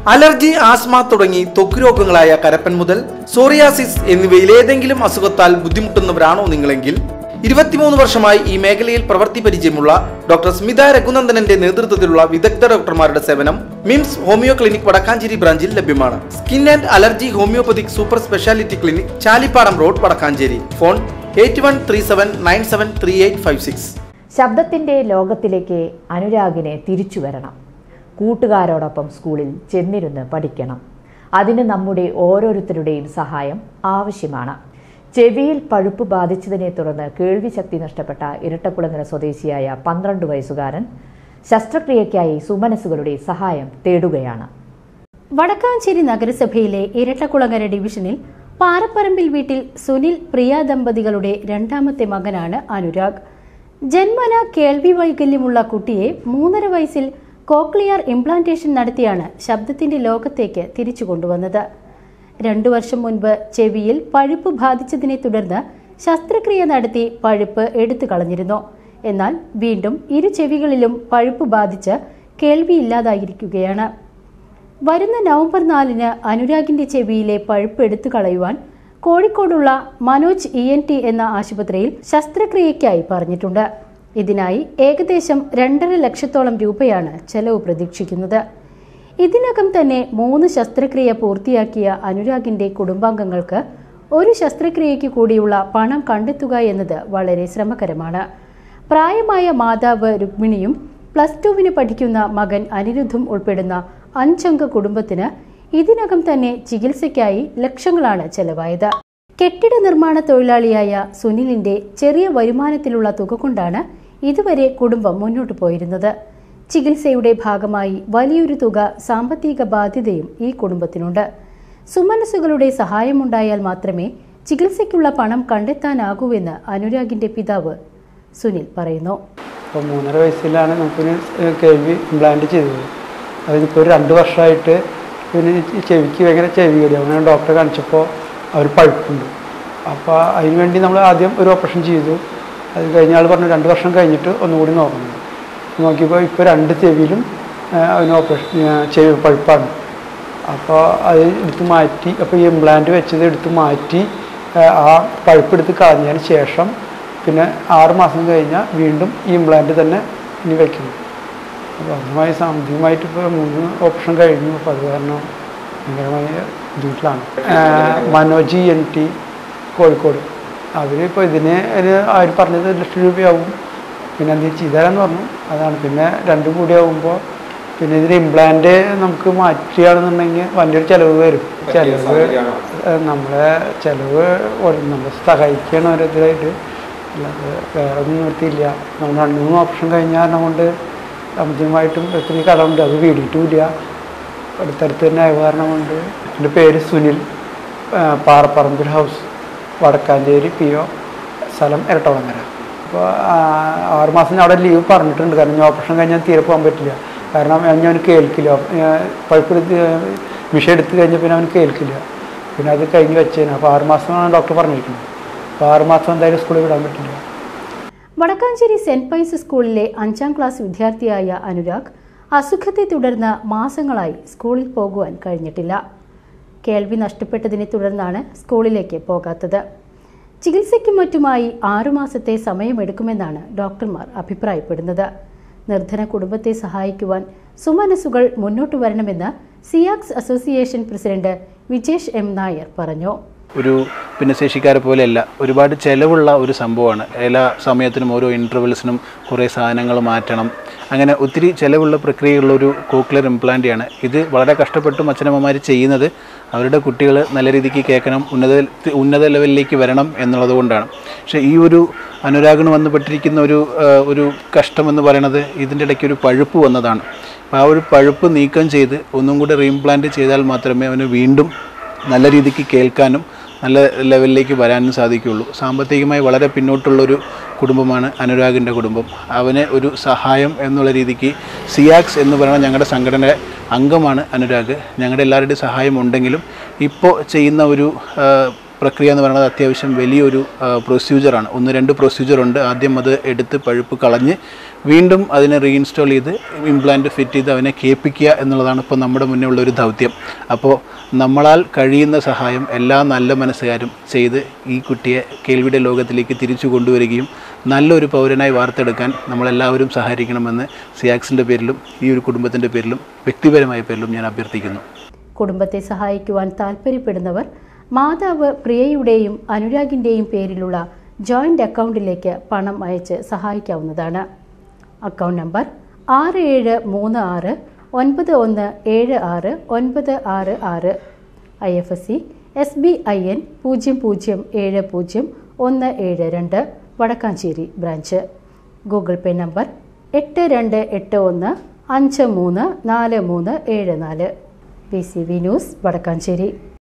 allergy asthma തുടങ്ങി ത്വക്ക് രോഗങ്ങളായ കരപ്പൻ മുതൽ സോറിയാസിസ് എന്നിവയിൽ ഏതെങ്കിലും അസുഖത്താൽ ബുദ്ധിമുട്ടുന്നവരാണോ നിങ്ങളെങ്കിൽ ഇരുപത്തിമൂന്ന് വർഷമായി ഈ മേഖലയിൽ പ്രവൃത്തി പരിചയമുള്ള ഡോക്ടർ സ്മിത രഘുനന്ദനന്റെ നേതൃത്വത്തിലുള്ള വിദഗ്ധ ഡോക്ടർമാരുടെ സേവനം മിംസ് ഹോമിയോ ക്ലിനിക് വടക്കാഞ്ചേരി ബ്രാഞ്ചിൽ ലഭ്യമാണ് skin and allergy homoeopathic super speciality clinic Chalippadam road Vadakkanchery phone eight one three seven nine seven three eight five six ശബ്ദത്തിൻ്റെ ലോകത്തിലേക്ക് അനുരാഗിനെ തിരിച്ചു വരണം കൂട്ടുകാരോടൊപ്പം സ്കൂളിൽ ചെന്നിരുന്ന് പഠിക്കണം അതിന് നമ്മുടെ ഓരോരുത്തരുടെയും സഹായം ആവശ്യമാണ് ചെവിയിൽ പഴുപ്പ് ബാധിച്ചതിനെ തുടർന്ന് കേൾവി ശക്തി നഷ്ടപ്പെട്ട ഇരട്ടക്കുളങ്ങര സ്വദേശിയായ പന്ത്രണ്ട് വയസ്സുകാരൻ ശസ്ത്രക്രിയയ്ക്കായി സുമനസ്സുകളുടെ സഹായം തേടുകയാണ് വടക്കാഞ്ചേരി നഗരസഭയിലെ ഇരട്ടക്കുളങ്ങര ഡിവിഷനിൽ പാറപ്പറമ്പിൽ വീട്ടിൽ സുനിൽ പ്രിയ ദമ്പതികളുടെ രണ്ടാമത്തെ മകനാണ് അനുരാഗ് ജന്മന കേൾവി വൈകല്യമുള്ള കുട്ടിയെ മൂന്നര വയസ്സിൽ കോക്ലിയർ ഇംപ്ലാന്റേഷൻ നടത്തിയാണ് ശബ്ദത്തിന്റെ ലോകത്തേക്ക് തിരിച്ചു കൊണ്ടുവന്നത് രണ്ടു വർഷം മുൻപ് ചെവിയിൽ പഴുപ്പ് ബാധിച്ചതിനെ തുടർന്ന് ശസ്ത്രക്രിയ നടത്തി പഴുപ്പ് എടുത്തു കളഞ്ഞിരുന്നു എന്നാൽ വീണ്ടും ഇരു ചെവികളിലും പഴുപ്പ് ബാധിച്ച് കേൾവിയില്ലാതായിരിക്കുകയാണ് വരുന്ന നവംബർ നാലിന് അനുരാഗിന്റെ ചെവിയിലെ പഴുപ്പ് എടുത്തു കളയുവാൻ കോഴിക്കോടുള്ള മനോജ് ഇ എൻ ടി എന്ന ആശുപത്രിയിൽ ശസ്ത്രക്രിയയ്ക്കായി പറഞ്ഞിട്ടുണ്ട് ഇതിനായി ഏകദേശം രണ്ടര ലക്ഷത്തോളം രൂപയാണ് ചെലവ് പ്രതീക്ഷിക്കുന്നത് ഇതിനകം തന്നെ മൂന്ന് ശസ്ത്രക്രിയ പൂർത്തിയാക്കിയ അനുരാഗിന്റെ കുടുംബാംഗങ്ങൾക്ക് ഒരു ശസ്ത്രക്രിയയ്ക്ക് കൂടിയുള്ള പണം കണ്ടെത്തുക എന്നത് വളരെ ശ്രമകരമാണ് പ്രായമായ മാതാവ് രുക്മിണിയും പ്ലസ് ടുവിന് പഠിക്കുന്ന മകൻ അനിരുദ്ധും ഉൾപ്പെടുന്ന അഞ്ചംഗ കുടുംബത്തിന് ഇതിനകം തന്നെ ചികിത്സയ്ക്കായി ലക്ഷങ്ങളാണ് ചെലവായത് കെട്ടിട നിർമ്മാണ തൊഴിലാളിയായ സുനിലിന്റെ ചെറിയ വരുമാനത്തിലുള്ള തുക കൊണ്ടാണ് ഇതുവരെ കുടുംബം മുന്നോട്ടു പോയിരുന്നത് ചികിത്സയുടെ ഭാഗമായി വലിയൊരു തുക സാമ്പത്തിക ബാധ്യതയും ഈ കുടുംബത്തിനുണ്ട് സുമനസ്സുകളുടെ സഹായമുണ്ടായാൽ മാത്രമേ ചികിത്സയ്ക്കുള്ള പണം കണ്ടെത്താനാകൂവെന്ന് അനുരാഗിന്റെ പിതാവ് സുനിൽ പറയുന്നു അപ്പോൾ മൂന്നര വയസ്സിലാണ് നമുക്കിന് കേൾവി ഇംപ്ലാന്റ് ചെയ്തത് അതിനിപ്പോൾ ഒരു രണ്ട് വർഷമായിട്ട് പിന്നെ ഈ ചെവിക്ക് ഭയങ്കര ചെവി കടി അങ്ങനെ ഡോക്ടറെ കാണിച്ചപ്പോൾ അവർ പഴുപ്പുണ്ട് അപ്പോൾ അതിന് വേണ്ടി നമ്മൾ ആദ്യം ഒരു ഓപ്പറേഷൻ ചെയ്തു അത് കഴിഞ്ഞ ആൾ പറഞ്ഞു രണ്ട് വർഷം കഴിഞ്ഞിട്ട് ഒന്നുകൂടി നോക്കണം നോക്കിയപ്പോൾ ഇപ്പോൾ രണ്ട് ചെവിയിലും ആ, അതിന് ഓപ്പറേഷൻ ആ, ചെവി പഴുപ്പാണ് അപ്പോൾ അത് എടുത്ത് മാറ്റി അപ്പോൾ ഈ ഇംപ്ലാന്റ് വെച്ചത് എടുത്ത് മാറ്റി ആ, ആ പഴുപ്പ് എടുത്ത് കളഞ്ഞതിന് ശേഷം പിന്നെ ആറ് മാസം കഴിഞ്ഞാൽ വീണ്ടും ഈ ഇംപ്ലാന്റ് തന്നെ ഇനി വെക്കണം അപ്പോൾ അതുമായി സാമ്പത്തികമായിട്ട് ഇപ്പോൾ മൂന്ന് ഓപ്ഷൻ കഴിഞ്ഞു അപ്പോൾ അത് കാരണം ഭയങ്കരമായ ബുദ്ധിമുട്ടിലാണ് ആ, മനോജ് എൻ ടി കോഴിക്കോട് അവരിപ്പോൾ ഇതിന് ഒരു അവർ പറഞ്ഞത് ഒരു ലക്ഷം രൂപയാവും പിന്നെ എന്ത് ചെയ്തുതരാന്ന് പറഞ്ഞു അതാണ് പിന്നെ രണ്ടും കൂടി ആകുമ്പോൾ പിന്നെ ഇതിന് ഇംപ്ലാന്റ് നമുക്ക് മാറ്റുകയാണെന്നുണ്ടെങ്കിൽ വലിയൊരു ചിലവ് വരും ചിലവ് ഏഹ് നമ്മളെ ചിലവ് ഒരു- നമ്മളെ സഹായിക്കുകയാണ് ഓരോരുത്തരായിട്ട് അല്ലാതെ വേറെ ഒന്നും നിർത്തിയില്ല നമ്മൾ രണ്ട് മൂന്ന് ഓപ്ഷൻ കഴിഞ്ഞ കാരണം കൊണ്ട് സാമ്പത്തികമായിട്ടും ഒത്തിരി കടമുണ്ട് അത് വീടിയിട്ടുമില്ല അടുത്തടുത്ത് തന്നെ ആയ കാരണം കൊണ്ട് എൻ്റെ പേര് സുനിൽ ആ, Parapparambil house Vadakkanchery P O സ്ഥലം ഇരട്ടവളങ്ങര അപ്പോൾ ആറുമാസം ഞാൻ അവിടെ ലീവ് പറഞ്ഞിട്ടുണ്ട് കാരണം ഞാൻ ഓപ്പറേഷൻ കഴിഞ്ഞാൽ തീരെ പോകാൻ പറ്റില്ല കാരണം ഞാൻ അവന് കേൾക്കില്ല പഴുപ്പെടുത്ത് വിഷയം എടുത്ത് കഴിഞ്ഞാൽ പിന്നെ അവന് കേൾക്കില്ല പിന്നെ അത് കഴിഞ്ഞ് വെച്ചേന് അപ്പോൾ ആറുമാസമാണ് ഡോക്ടർ പറഞ്ഞിരിക്കുന്നത് അപ്പോൾ ആറുമാസം എന്തായാലും സ്കൂളിൽ വിടാൻ പറ്റില്ല വടക്കാഞ്ചേരി സെന്റ് പൈസ് സ്കൂളിലെ അഞ്ചാം ക്ലാസ് വിദ്യാർത്ഥിയായ അനുരാഗ് അസുഖത്തെ തുടർന്ന് മാസങ്ങളായി സ്കൂളിൽ പോകുവാൻ കഴിഞ്ഞിട്ടില്ല കേൾവി നഷ്ടപ്പെട്ടതിനെ തുടർന്നാണ് സ്കൂളിലേക്ക് പോകാത്തത് ചികിത്സയ്ക്കും മറ്റുമായി ആറുമാസത്തെ സമയമെടുക്കുമെന്നാണ് ഡോക്ടർമാർ അഭിപ്രായപ്പെടുന്നത് നിർധന കുടുംബത്തെ സഹായിക്കുവാൻ സുമനസ്സുകൾ മുന്നോട്ട് വരണമെന്ന് സിയാക്സ് association president Vijesh M Nair പറഞ്ഞു ഒരു ഭിന്നശേഷിക്കാരെ പോലെയല്ല ഒരുപാട് ചിലവുള്ള ഒരു സംഭവമാണ് എല്ലാ സമയത്തിനും ഓരോ ഇൻ്റർവെൽസിനും കുറേ സാധനങ്ങൾ മാറ്റണം അങ്ങനെ ഒത്തിരി ചിലവുള്ള പ്രക്രിയയുള്ള ഒരു കോക്ലിയർ ഇംപ്ലാന്റിയാണ് ഇത് വളരെ കഷ്ടപ്പെട്ടും അച്ഛനമ്മമാർ ചെയ്യുന്നത് അവരുടെ കുട്ടികൾ നല്ല രീതിക്ക് കേൾക്കണം ഉന്നത ഉന്നത ലെവലിലേക്ക് വരണം എന്നുള്ളത് കൊണ്ടാണ് പക്ഷേ ഈ ഒരു അനുരാഗിന് വന്നുപെട്ടിരിക്കുന്ന ഒരു ആ, ഒരു കഷ്ടമെന്ന് പറയുന്നത് ഇതിൻ്റെ ഇടയ്ക്ക് ഒരു പഴുപ്പ് വന്നതാണ് അപ്പോൾ ആ ഒരു പഴുപ്പ് നീക്കം ചെയ്ത് ഒന്നും കൂടി റീഇംപ്ലാന്റ് ചെയ്താൽ മാത്രമേ അവന് വീണ്ടും നല്ല രീതിക്ക് കേൾക്കാനും നല്ല ലെവലിലേക്ക് വരാനും സാധിക്കുകയുള്ളൂ സാമ്പത്തികമായി വളരെ പിന്നോട്ടുള്ളൊരു കുടുംബമാണ് അനുരാഗിൻ്റെ കുടുംബം അവന് ഒരു സഹായം എന്നുള്ള രീതിക്ക് സിയാക്സ് എന്ന് പറയുന്ന ഞങ്ങളുടെ സംഘടന അംഗമാണ് അനുരാഗ് ഞങ്ങളുടെ എല്ലാവരുടെയും സഹായം ഉണ്ടെങ്കിലും ഇപ്പോൾ ചെയ്യുന്ന ഒരു ആ, പ്രക്രിയ എന്ന് പറയുന്നത് അത്യാവശ്യം വലിയൊരു പ്രൊസീജിയറാണ് ഒന്ന് രണ്ട് പ്രൊസീജിയറുണ്ട് ആദ്യം അത് എടുത്ത് പഴുപ്പ് കളഞ്ഞ് വീണ്ടും അതിനെ റീഇൻസ്റ്റാൾ ചെയ്ത് ഇംപ്ലാന്റ് ഫിറ്റ് ചെയ്ത് അവനെ കേൾപ്പിക്കുക എന്നുള്ളതാണ് ഇപ്പോൾ നമ്മുടെ മുന്നേ ഉള്ള ഒരു ദൗത്യം അപ്പോൾ നമ്മളാൽ കഴിയുന്ന സഹായം എല്ലാ നല്ല മനസ്സുകാരും ചെയ്ത് ഈ കുട്ടിയെ കേൾവിയുടെ ലോകത്തിലേക്ക് തിരിച്ചു കൊണ്ടുവരികയും നല്ലൊരു പൗരനായി വാർത്തെടുക്കാൻ നമ്മളെല്ലാവരും സഹകരിക്കണമെന്ന് സിയാക്സിൻ്റെ പേരിലും ഈ ഒരു കുടുംബത്തിൻ്റെ പേരിലും വ്യക്തിപരമായ പേരിലും ഞാൻ അഭ്യർത്ഥിക്കുന്നു കുടുംബത്തെ സഹായിക്കുവാൻ താൽപ്പര്യപ്പെടുന്നവർ മാതാവ് പ്രിയയുടെയും അനുരാഗിൻ്റെയും പേരിലുള്ള ജോയിൻ്റ് അക്കൗണ്ടിലേക്ക് പണം അയച്ച് സഹായിക്കാവുന്നതാണ് അക്കൗണ്ട് നമ്പർ ആറ് ഏഴ് മൂന്ന് ആറ് ഒൻപത് ഒന്ന് ഏഴ് ആറ് ഒൻപത് ആറ് ആറ് I F S C S B I N പൂജ്യം പൂജ്യം ഏഴ് പൂജ്യം ഒന്ന് ഏഴ് രണ്ട് Vadakkanchery branch Google Pay number എട്ട് രണ്ട് എട്ട് ഒന്ന് അഞ്ച് മൂന്ന് നാല് മൂന്ന് ഏഴ് നാല് P C V news Vadakkanchery